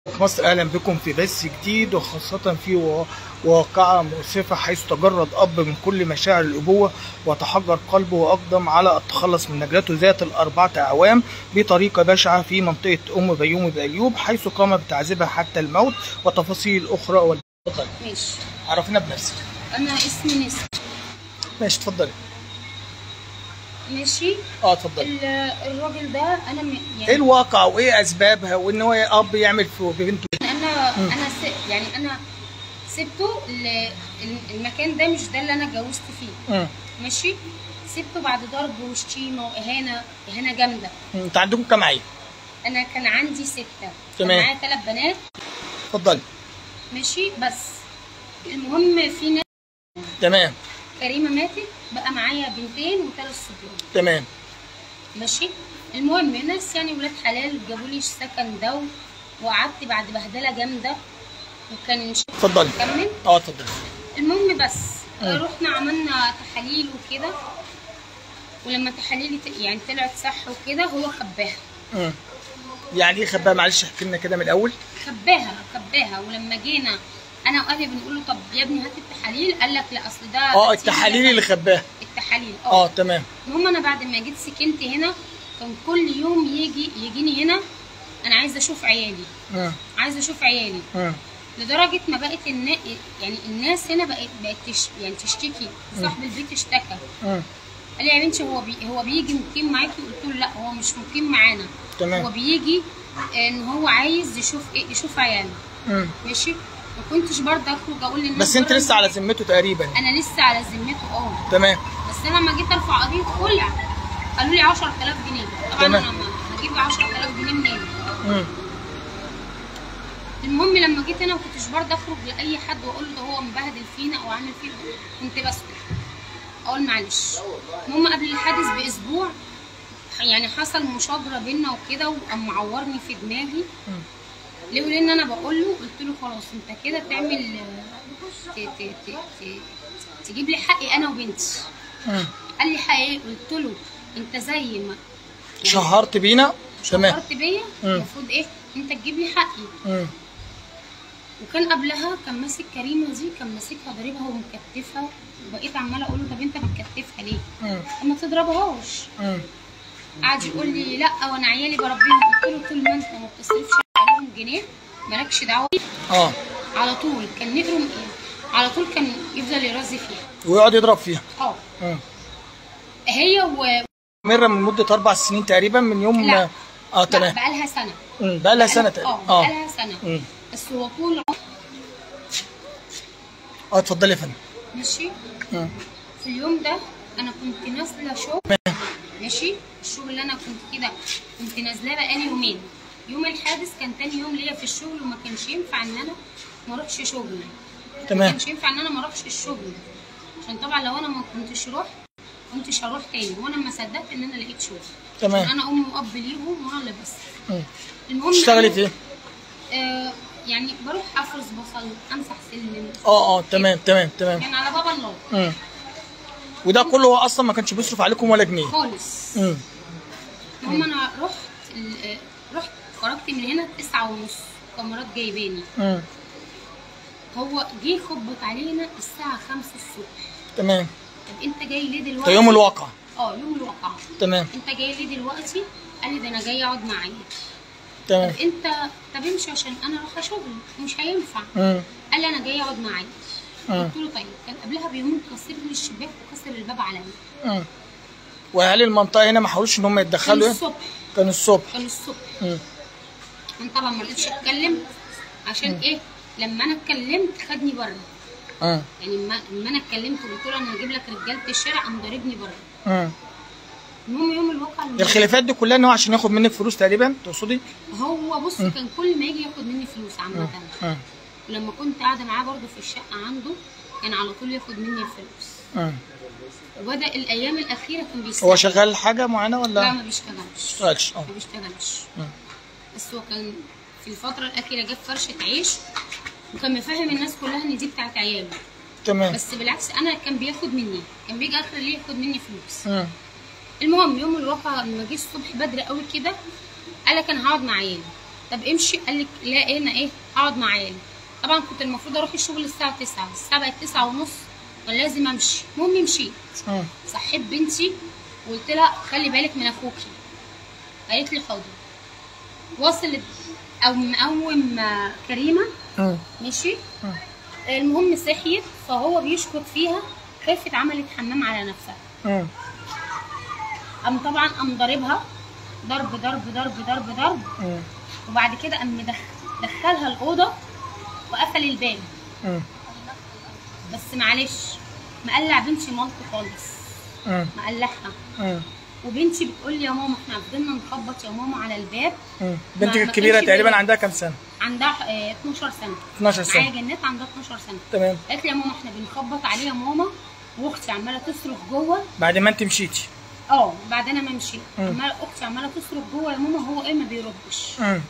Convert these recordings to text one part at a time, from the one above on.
في مصر اهلا بكم في بث جديد وخاصة في وا- واقعة مؤسفة حيث تجرد اب من كل مشاعر الابوة وتحجر قلبه واقدم على التخلص من نجلته ذات الاربعة اعوام بطريقة بشعة في منطقة ام بيومي بايوب حيث قام بتعذيبها حتى الموت وتفاصيل اخرى والبطل ماشي عرفنا بنفسك انا اسمي نسا ماشي اتفضلي ماشي اه اتفضلي ال- الراجل ده انا م- ايه يعني الواقع وايه اسبابها وان هو اب يعمل في بنته انا انا س... يعني انا سبته ال- ال- المكان ده مش ده اللي انا اتجوزت فيه مم. ماشي سبته بعد ضرب وشتيمه واهانه اهانه جامده مم. انت عندكم كام عيل انا كان عندي سته كان تمام. معايا ثلاث بنات اتفضلي ماشي بس المهم في ناس تمام كريمه ماتت بقى معايا بنتين وثلاث صبيان تمام ماشي المهم ناس يعني ولاد حلال جابوا لي السكن ده و- وقعدت بعد بهدله جامده وكان مش اتفضلي كمل اه اتفضلي المهم بس مم. رحنا عملنا تحاليل وكده ولما تحاليلي ت- يعني طلعت صح وكده هو خباها مم. يعني ايه خباها معلش احكي لنا كده من الاول خباها خباها ولما جينا انا واهلي بنقول له طب يا ابني هات التحاليل قال لك لا اصل ده اه ترتيب التحاليل اللي لازم- خباها التحاليل اه تمام المهم انا بعد ما جيت سكنت هنا كان كل يوم يجي يجيني هنا انا عايزه اشوف عيالي مم. عايزه اشوف عيالي مم. لدرجه ما بقت النا... يعني الناس هنا بقت بقت تش... يعني تشتكي صاحب البيت اشتكى مم. قال لي يا بنتي هو بي... هو بيجي مقيم معاكي قلت له لا هو مش مقيم معانا تمام. هو بيجي ان هو عايز يشوف ايه يشوف عياله مم. ماشي ما كنتش برضه اخرج اقول للناس بس انت بره لسه على ذمته تقريبا انا لسه على ذمته اه تمام بس انا لما جيت ارفع قضيه خلع قالوا لي 10000 جنيه طبعا تمام. انا ما هجيب 10000 جنيه منين مم. المهم لما جيت هنا ما كنتش برضه اخرج لاي حد واقول له ده هو مبهدل فينا او عامل فينا كنت بسكت اقول معلش المهم قبل الحادث باسبوع يعني حصل مشاجره بينا وكده وقام معورني في دماغي مم. ليه لان انا بقول له قلت له خلاص انت كده تعمل ت- ت- ت- ت- تجيب لي حقي انا وبنتي مم. قال لي حقي ايه قلت له انت زي ما شهرت بينا تمام شهرت بيا مم. المفروض ايه انت تجيب لي حقي مم. وكان قبلها كان ماسك كريمه دي كان ماسكها ضاربها ومكتفها وبقيت عماله اقول له طب انت بتكتفها ليه؟ مم. ما تضربهاش مم. قعد يقول لي لا وانا عيالي بربيهم قلت له طول ما انت ما بتصرفش عليهم جنيه مالكش دعوه اه على طول كان نقرم على طول كان يفضل يرازي فيها ويقعد يضرب فيها اه مم. هي و مره من مده اربع سنين تقريبا من يوم لا. اه لا تمام بقى لها سنه مم. بقى لها سنه اه تقريبا بقى اه لها سنه مم. بس هو طول عمره اه اتفضلي يا فندم ماشي مم. في اليوم ده انا كنت نازله شغل ماشي الشغل اللي انا كنت كده كنت نازله بقالي يومين يوم الحادث كان تاني يوم ليا في الشغل وما كانش ينفع ان انا ما اروحش شغل ما تمام كانش ينفع ان انا ما اروحش الشغل عشان طبعا لو انا ما كنتش رحت كنتش هروح تاني وانا ما صدقت ان انا لقيت شغل تمام انا ام واب ليهم وانا اللي بس مم. المهم اشتغلي أنا- في ايه؟ آه يعني بروح افرز بصل امسح سلم اه اه تمام تمام تمام يعني على باب الله مم. وده كله هو اصلا ما كانش بيصرف عليكم ولا جنيه خالص مم. المهم انا رحت ال- آه، رحت خرجت من هنا تسعة ونص كاميرات جايباني مم. هو جه يخبط علينا الساعة خمسة الصبح تمام طب انت جاي ليه ده دلوقتي؟ يوم الواقع اه يوم الواقعة تمام انت جاي ليه دلوقتي؟ قال لي ده انا جاي اقعد معاك تمام طب انت طب امشي عشان انا رايحة شغل مش هينفع مم. قال لي انا جاي اقعد معاك مم. قلت له طيب كان قبلها بيومين كسر لي الشباك وكسر الباب عليا مم. واهالي المنطقه هنا ما حاولوش ان هم كان يتدخلوا ايه؟ الصبح كان الصبح كان الصبح مم. انا طبعا ما رضيتش اتكلم عشان ايه لما انا اتكلمت خدني بره مم. يعني لما لما انا اتكلمت وقلت له انا هجيب لك رجاله الشارع قام ضاربني بره مم. المهم يوم الواقع اللي- الخلافات دي كلها ان هو عشان ياخد منك فلوس تقريبا تقصدي؟ هو بص كان كل ما يجي ياخد مني فلوس عامه مم. ولما كنت قاعده معاه برضه في الشقه عنده كان على طول ياخد مني الفلوس مم. وبدا الايام الاخيره كان بيستغل هو شغال حاجه معينه لا ولا؟ ما بيشتغلش ما اشتغلش اه ما بيشتغلش مم. بس هو كان في الفتره الاخيره جاب فرشه عيش وكان مفهم الناس كلها ان دي بتاعت عياله تمام بس بالعكس انا كان بياخد مني كان بيجي اخر الليل ياخد مني فلوس مم. المهم يوم الواقع لما جه الصبح بدري قوي كده قال لك انا هقعد مع عيالي طب امشي قال لك لا ايه انا ايه اقعد مع عيالي طبعا كنت المفروض اروح الشغل الساعه 9 الساعه بقت 9 ونص كان لازم امشي المهم مشيت مم. صحيت بنتي وقلت لها خلي بالك من اخوكي قالت لي حاضر وصلت او مقوم آه، كريمه مم. ماشي مم. المهم صحيت فهو بيشكر فيها خافت عملت حمام على نفسها مم. قام طبعا قام ضاربها ضرب ضرب ضرب ضرب ضرب مم. وبعد كده قام مدخ- دخلها الاوضه وقفل الباب مم. بس معلش مقلع بنتي مالته خالص مم. مقلعها مم. وبنتي بتقول لي يا ماما احنا فضلنا نخبط يا ماما على الباب مم. بنتك ما الكبيره كانش تقريبا بي- عندها كام سنه عندها آه، 12 سنه 12 معايا سنه جنات عندها 12 سنه تمام قالت لي يا ماما احنا بنخبط عليه يا ماما واختي عماله تصرخ جوه بعد ما انت مشيتي اه بعدين انا مشيت مم. عماله اختي عماله تصرخ جوه يا ماما هو ايه ما بيردش مم.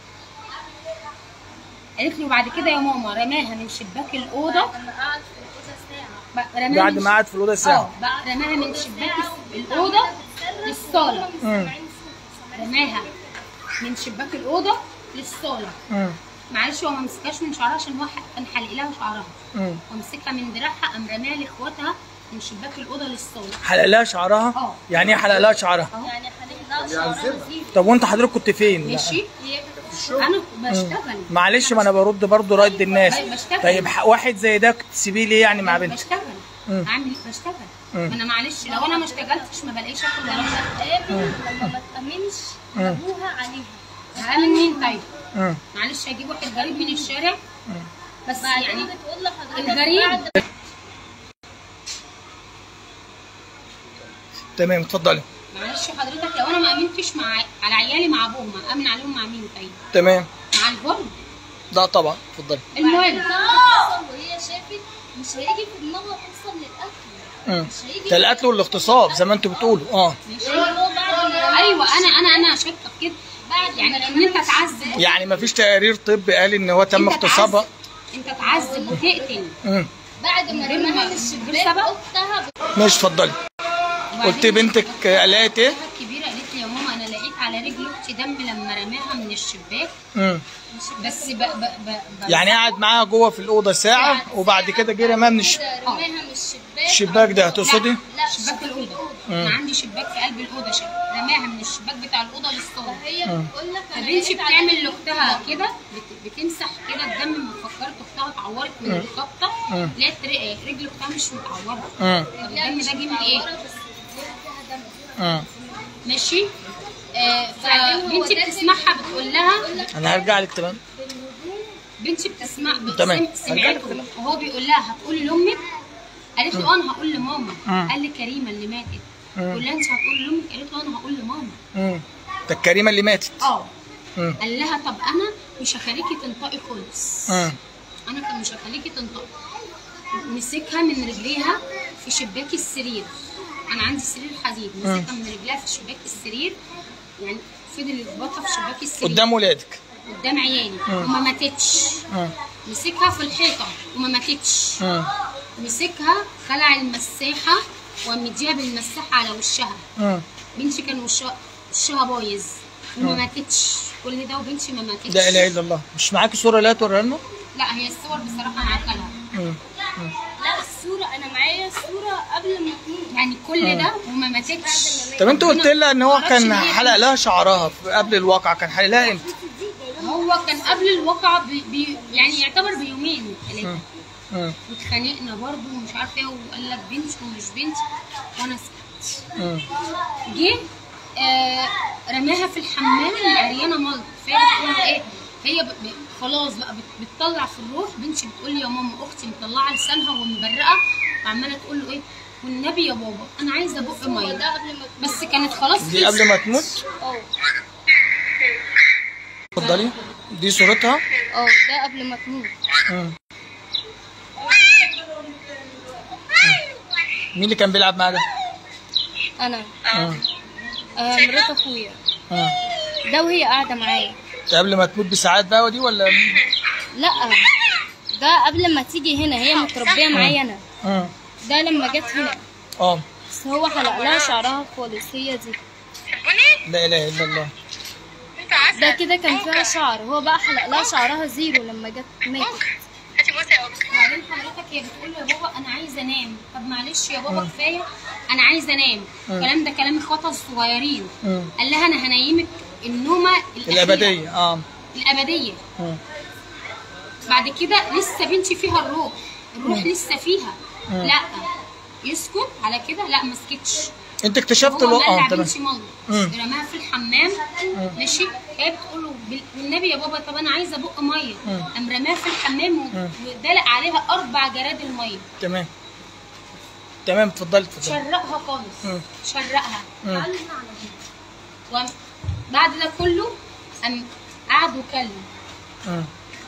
قالت لي وبعد كده يا ماما رماها من شباك الاوضه بقى- رماها بعد من ما قعد في الاوضه ساعه اه بقى رماها من شباك الاوضه للصاله مم. رماها من شباك الاوضه للصاله مم. معلش هو ما مسكهاش من شعرها عشان هو ح- كان حلق لها شعرها مم. ومسكها من دراعها قام رماها لاخواتها من شباك الاوضه للصاله حلق لها شعرها اه. يعني ايه حلق لها شعرها اهو يعني حضرتك لا شعرها زيرو طب وانت حضرتك كنت فين ماشي هي كانت في الشغل انا بشتغل معلش ما انا برد برضو رد الناس أيوة، بشتغل. طيب ح- واحد زي ده كنت تسيبيه ليه يعني مع بنتك بشتغل مم. اعمل ايه بشتغل مم. ما انا معلش لو انا ما اشتغلتش ما بلاقيش اكل ولا اشرب تقابل لما ما تأمنش مم. ابوها عليها هعمل مين طيب مم. معلش هجيب واحد غريب من الشارع بس بعدين يعني بتقول لحضرتك الغريب بعد تمام اتفضلي معلش حضرتك لو انا ما امنتش مع على عيالي مع ابوهم امن عليهم مع مين طيب تمام مع الجرم لا طبعا اتفضلي المهم حصل وهي شافت مش هيجي في دماغها توصل للقتل مم. مش هيجي ده القتل والاغتصاب زي ما انتوا بتقولوا اه ماشي هو بعد ما ايوه انا انا انا شاكه في كده بعد يعني ان انت تعذب يعني ما فيش تقرير طبي قال ان هو تم انت اغتصابها تعذب- انت تعذب وتقتل مم. بعد ما غير رماها ما- من غير الشباك سبب؟ اختها بت- ماشي اتفضلي وبعدين قلت بنتك قالت ايه اختها الكبيره قالت لي يا ماما انا لقيت على رجل اختي دم لما رماها من الشباك مم. بس ب... ب... ب... ب... يعني قعد معاها جوه في الاوضه ساعه وبعد كده جه رماها من الش... كده رماها من الشباك الشباك ده هتقصدي لا شباك الاوضه مم. انا عندي شباك في قلب الاوضه شا... رماها من الشباك بتاع الاوضه للصاله هي بتقول لك انا فبنتي لقيت على بتعمل رجل لاختها أختها. كده بت... بتمسح كده الدم من فكرت اختها اتعورت من الخبطه مم. لقيت ر- رجل اختها مش متعوره مم. طب الدم ده جه من ايه؟ بس فيها دم مم. ماشي آه بعدين هو فبنتي داخل بتسمعها بتقول لها انا هرجع لك تمام بنتي بتسمع تمام. بتسم... سمعته وهو بيقول لها هتقولي لامك قالت له انا هقول لماما مم. قال لي كريمه اللي ماتت مم. قول لها انت هتقولي لامك قالت له انا هقول لماما مم. ده الكريمه اللي ماتت اه مم. قال لها طب انا مش هخليكي تنطقي خالص مم. انا كان مش هخليكي تنطقي مسكها من رجليها في شباك السرير انا عندي سرير حديد مسكها من رجليها في شباك السرير يعني فضل يخبطها في شباك السرير قدام ولادك قدام عيالي وما ماتتش مم. مسكها في الحيطه وما ماتتش مم. مسكها خلع المساحه ومديها بالمساحه على وشها مم. بنتي كان وشها وشها بايظ وما ماتتش كل ده وبنتي ما ماتتش لا اله الا الله مش معاكي صوره لا توريها لنا لا هي الصور بصراحه انا عارفه لها مم. لا الصورة أنا معايا الصورة قبل ما تموت يعني كل ده وما ماتتش طب انت قلت لها ان هو معرفش كان ليه. حلق لها شعرها في- قبل الواقع كان حلق لها امتى هو كان قبل الواقعة بي بي يعني يعتبر بيومين ثلاثة مم. واتخانقنا برضه ومش عارفه ايه وقال لك بنتي ومش بنتي وانا سكت مم. جه آه رماها في الحمام عريانه ملط فهي بتقول له ايه هي ب... ب... خلاص بقى بت... بتطلع في الروح بنتي بتقول لي يا ماما اختي مطلعه لسانها ومبرقه وعماله تقول له ايه والنبي يا بابا انا عايزه بق هو ميه ده قبل ما تموت بس كانت خلاص دي قبل ما تموت اه اتفضلي دي صورتها اه ده قبل ما تموت مم. مين اللي كان بيلعب معاها ده؟ أنا مم. آه مرات أخويا مم. ده وهي قاعدة معايا ده قبل ما تموت بساعات بقى ودي ولا لا ده قبل ما تيجي هنا هي متربية معايا أنا مم. ده لما جت هنا اه بس هو حلق لها شعرها خالص هي دي لا اله الا الله انت عسل ده كده كان فيها أوكا. شعر هو بقى حلق لها شعرها زيرو لما جت ماتت هاتي بصي يا اوكا وبعدين حضرتك هي بتقول له يا بابا انا عايزه انام طب معلش يا بابا كفايه انا عايزه انام الكلام ده كلام اخواتها الصغيرين مم. قال لها انا هنيمك النومه الأخيرة، الابديه اه الابديه مم. بعد كده لسه بنتي فيها الروح الروح لسه فيها لا يسكت على كده لا ما سكتش انت اكتشفت هو الوقت مقلع اه تمام بنتي ميه مم. رماها في الحمام ماشي هي بتقول له بال- والنبي يا بابا طب انا عايزه بق ميه مم. قام رماها في الحمام و- ودلق عليها اربع جراد الميه تمام تمام اتفضلي اتفضلي شرقها خالص مم. شرقها مم. علم على دي. وقام بعد ده كله قام قعد وكلم مم.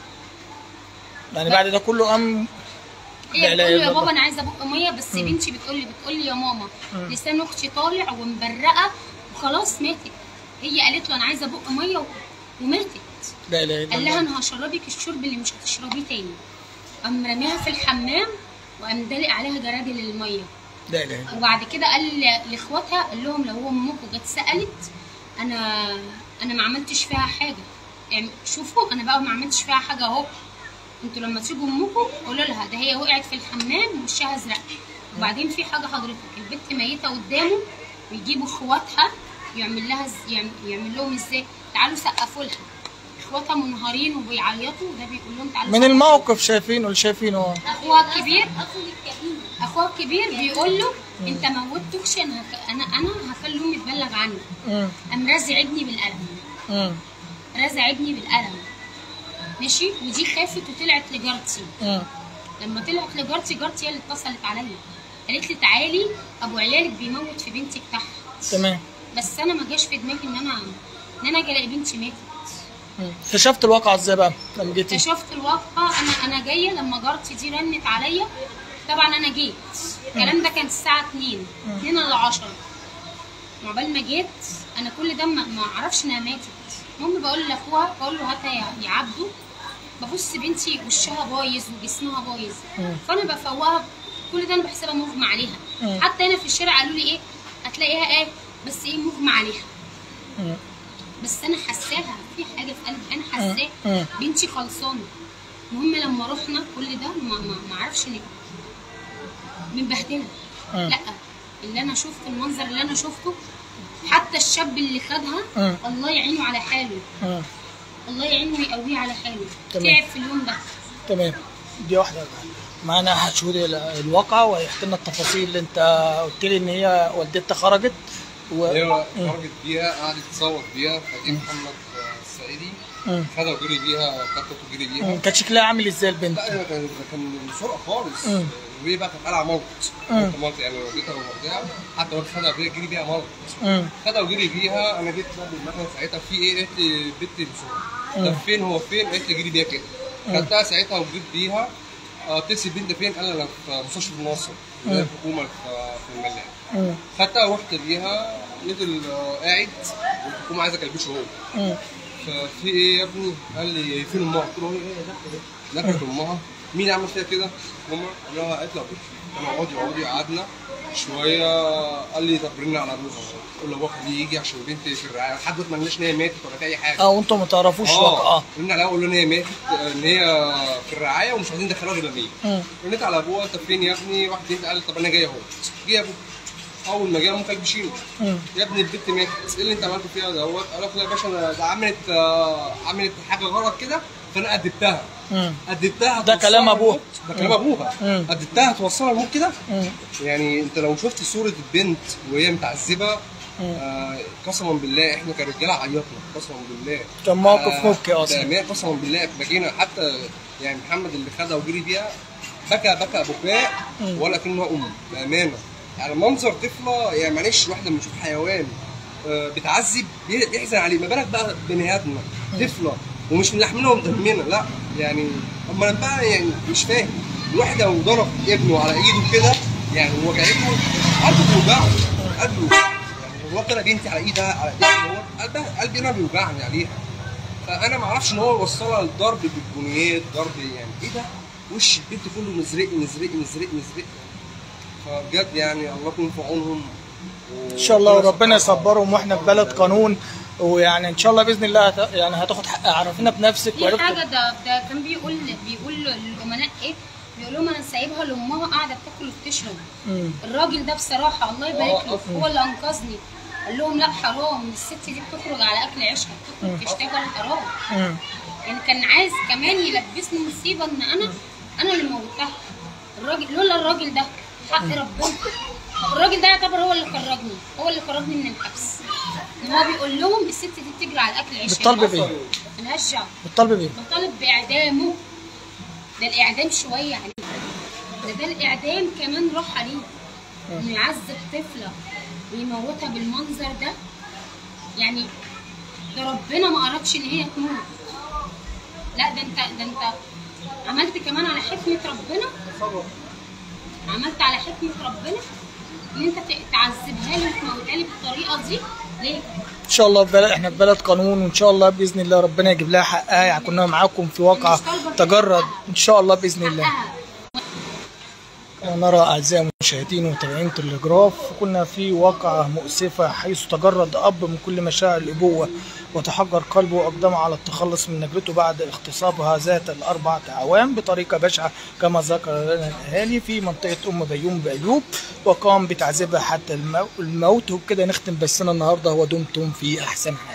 يعني بعد ده كله قام لا هي إله بتقول له إلا يا بابا الله. انا عايزه بق ميه بس بنتي بتقول لي بتقول لي يا ماما لسان اختي طالع ومبرقه وخلاص ماتت هي قالت له انا عايزه بق ميه و- وماتت لا اله الا قال لها الله انا هشربك الشرب اللي مش هتشربيه تاني قام رميها في الحمام وقام دلق عليها جرادل الميه لا اله الا وبعد كده قال ل- لاخواتها قال لهم لو هو امكم جت سالت انا انا ما عملتش فيها حاجه يعني شوفوا انا بقى ما عملتش فيها حاجه اهو انتوا لما تيجوا امكم قولوا لها ده هي وقعت في الحمام وشها ازرق وبعدين في حاجه حضرتك البنت ميته قدامه ويجيبوا اخواتها يعمل لها ز- يعمل, يعمل لهم ازاي تعالوا سقفوا لها اخواتها منهارين وبيعيطوا ده بيقول لهم تعالوا من سقفوا. الموقف شايفينه اللي شايفينه اه اخوها الكبير اخوها الكبير بيقول له انت موتتكش انا هك... انا انا هخلي امي تبلغ عني مم. قام رازع ابني بالقلم مم. رازع ابني بالقلم ماشي ودي خافت وطلعت لجارتي مم. لما طلعت لجارتي جارتي هي اللي اتصلت عليا قالت لي تعالي ابو علالك بيموت في بنتك تحت تمام بس انا ما جاش في دماغي ان انا ان انا اجي الاقي بنتي ماتت مم. اكتشفت الواقع ازاي بقى لما جيتي اكتشفت الواقع انا انا جايه لما جارتي دي رنت عليا طبعا انا جيت الكلام ده كان الساعه 2 2 ل 10 عقبال ما جيت انا كل ده ما ما اعرفش انها ماتت المهم بقول لاخوها بقول له هاتها يا يا عبده ببص بنتي وشها بايظ وجسمها بايظ فانا بفوقها كل ده انا بحسبها مغمى عليها مم. حتى هنا في الشارع قالوا لي ايه هتلاقيها ايه بس ايه مغمى عليها مم. بس انا حساها في حاجه في قلبي انا حساه مم. بنتي خلصانه المهم لما رحنا كل ده ما ما ما اعرفش ليه مبهدله مم. لا اللي انا شفت المنظر اللي انا شفته حتى الشاب اللي خدها مم. الله يعينه على حاله مم. الله يعينه ويقويه على حاله تمام. تعب في اليوم ده تمام دي واحده معانا شهود ال- الواقع وهيحكي لنا التفاصيل اللي انت قلت لي ان هي والدتها خرجت و... هي مم. خرجت بيها قعدت تصور بيها فجه محمد السعيدي مم. خدها وجري بيها خدته وجري بيها مم. كان شكلها عامل ازاي البنت؟ لا هي كان كان سرقه خالص مم. وهي بقى كانت قلعه موت مم. موت موت يعني والدتها ووالدها حتى لو خدها بيها جري بيها موت مم. خدها وجري بيها انا جيت بقى المكنه ساعتها في ايه قالت لي بنتي بسرعه ده فين هو فين قالت لي جري بيها كده خدتها ساعتها وجريت بيها آه، تسي البنت فين قال انا في مستشفى الناصر اللي هي الحكومه في في الملاعب مم. خدتها ورحت بيها لقيت ال- قاعد والحكومه عايزه كلبشه هو مم. ففي ايه يا ابني؟ قال لي فين امها؟ قلت له ايه ده؟ دخلت امها مين عمل فيها كده؟ امها قال لها قالت له ابوك انا اقعدي اقعدي قعدنا شويه قال لي طب رن على ابوها قول له ابوها خليه يجي عشان بنتي في الرعايه لحد دلوقتي ما قالناش ان هي ماتت ولا في اي حاجه اه وانتم ما تعرفوش واقع اه رن عليها قول له ان هي ماتت ان هي في الرعايه ومش عايزين ندخلها غير لما يجي مم. رنيت على ابوها انت فين يا ابني؟ واحد اتنين قال طب انا جاي اهو جه ابوه اول ما جه قام كلبشينه مم. يا ابني البت ماتت ايه اللي انت عملته فيها دوت قال لك لا يا باشا انا ده عملت آه، عملت حاجه غلط كده فانا ادبتها مم. ادبتها ده توصلها كلام أبوها. للموت. ده كلام ابوها مم. ادبتها توصلها الموت كده مم. يعني انت لو شفت صوره البنت وهي متعذبه آه قسما بالله احنا كرجاله عيطنا قسما بالله كان موقف مبكي آه، اصلا بأمانة قسما بالله بجينا حتى يعني محمد اللي خدها وجري بيها بكى بكى بكاء ولا كأنها ام بامانه يعني منظر طفله يعني معلش الواحد لما يشوف حيوان آه، بتعذب بي- بيحزن عليه ما بالك بقى بني ادمه طفله ومش من لحمنا ومدمنا لا يعني اما انا بقى يعني مش فاهم الواحد لو ضرب ابنه على ايده كده يعني وجعته قلبه بيوجعه قلبه بيوجعه يعني هو طلع بنتي على ايدها على ايدها هو قلبها قلبي انا بيوجعني عليها فانا ما اعرفش ان هو وصلها للضرب بالبنيات ضرب يعني ايه ده وش البنت كله مزرق مزرق مزرق مزرق فبجد يعني الله يكون في عونهم ان شاء الله وربنا يصبرهم واحنا في بلد قانون ويعني ان شاء الله باذن الله هت... يعني هتاخد حق عرفنا بنفسك في وعرفت حاجه ده ده كان بيقول بيقول للامناء ايه بيقول لهم انا سايبها لامها قاعده بتاكل وبتشرب مم. الراجل ده بصراحه الله يبارك له هو اللي انقذني قال لهم لا حرام الست دي بتخرج على اكل عيشها بتخرج تشتغل حرام مم. يعني كان عايز كمان يلبسني مصيبه ان انا انا اللي موتها الراجل لولا الراجل ده حق ربنا الراجل ده يعتبر هو اللي خرجني هو اللي خرجني من الحبس ان هو بيقول لهم الست دي بتجري على الاكل عيشها بتطالب بايه؟ ملهاش دعوه بتطالب بايه؟ بطالب باعدامه ده الاعدام شويه عليه ده ده الاعدام كمان راح عليه انه يعذب طفله ويموتها بالمنظر ده يعني ده ربنا ما ارادش ان هي تموت لا ده انت ده انت عملت كمان على حكمه ربنا عملت على حكمه ربنا ان انت ت- تعذبها لي وتموتها لي بالطريقه دي ليه؟ ان شاء الله في بلد احنا في بلد قانون وان شاء الله باذن الله ربنا يجيب لها حقها يعني كنا معاكم في واقعه تجرد ان شاء الله باذن الله حقها ونرى أعزائي المشاهدين ومتابعين تلجراف كنا في واقعة مؤسفة حيث تجرد أب من كل مشاعر الأبوة وتحجر قلبه وأقدم على التخلص من نجلته بعد اغتصابها ذات الأربعة أعوام بطريقة بشعة كما ذكر لنا الأهالي في منطقة أم بيوم بأيوب وقام بتعذيبها حتى المو- الموت وبكده نختم بثنا النهاردة ودمتم في أحسن حال